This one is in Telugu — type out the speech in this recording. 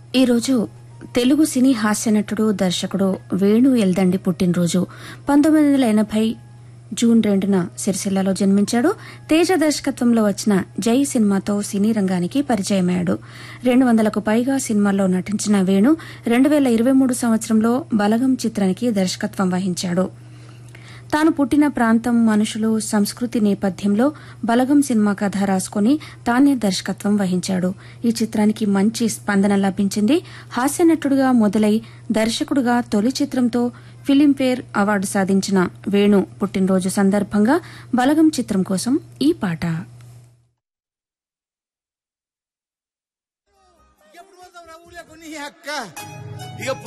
ఈరోజు తెలుగు సినీ హాస్యనటుడు దర్శకుడు వేణు ఎల్దండి పుట్టినరోజు పంతొమ్మిది వందల ఎనభై జూన్ రెండున సిరిసిల్లలో జన్మించాడు తేజ దర్శకత్వంలో వచ్చిన జై సినిమాతో సినీ రంగానికి పరిచయమయ్యాడు రెండు వందలకు పైగా సినిమాల్లో నటించిన వేణు రెండు వేల ఇరవై మూడు సంవత్సరంలో బలగం చిత్రానికి దర్శకత్వం వహించాడు తాను పుట్టిన ప్రాంతం మనుషులు సంస్కృతి నేపథ్యంలో బలగం సినిమా కథ రాసుకుని తానే దర్శకత్వం వహించాడు ఈ చిత్రానికి మంచి స్పందన లభించింది హాస్యనటుడుగా మొదలై దర్శకుడుగా తొలి చిత్రంతో ఫిలింఫేర్ అవార్డు సాధించిన వేణు పుట్టినరోజు సందర్భంగా బలగం చిత్రం కోసం ఈ పాట ఎప్పుడు పోతావు రా ఊర్లోకి నీ అక్క ఇక